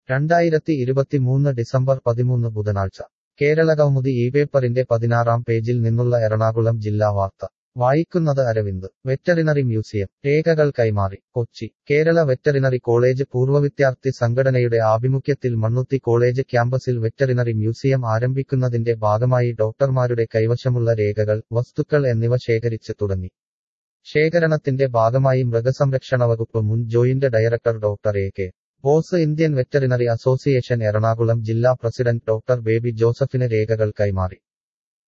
രണ്ടായിരത്തി ഇരുപത്തിമൂന്ന് ഡിസംബർ പതിമൂന്ന് ബുധനാഴ്ച കേരളകൗമുദി ഈ പേപ്പറിന്റെ പതിനാറാം പേജിൽ നിന്നുള്ള എറണാകുളം ജില്ലാ വാർത്ത വായിക്കുന്നത് അരവിന്ദ് വെറ്ററിനറി മ്യൂസിയം രേഖകൾ കൈമാറി കൊച്ചി കേരള വെറ്ററിനറി കോളേജ് പൂർവ്വവിദ്യാർത്ഥി സംഘടനയുടെ ആഭിമുഖ്യത്തിൽ മണ്ണുത്തി കോളേജ് ക്യാമ്പസിൽ വെറ്ററിനറി മ്യൂസിയം ആരംഭിക്കുന്നതിന്റെ ഭാഗമായി ഡോക്ടർമാരുടെ കൈവശമുള്ള രേഖകൾ വസ്തുക്കൾ എന്നിവ ശേഖരിച്ച് തുടങ്ങി ശേഖരണത്തിന്റെ ഭാഗമായി മൃഗസംരക്ഷണ വകുപ്പ് മുൻ joint director doctor A K Bose Indian veterinary association Ernakulam ജില്ലാ പ്രസിഡന്റ് ഡോക്ടർ ബേബി ജോസഫിന് രേഖകൾ കൈമാറി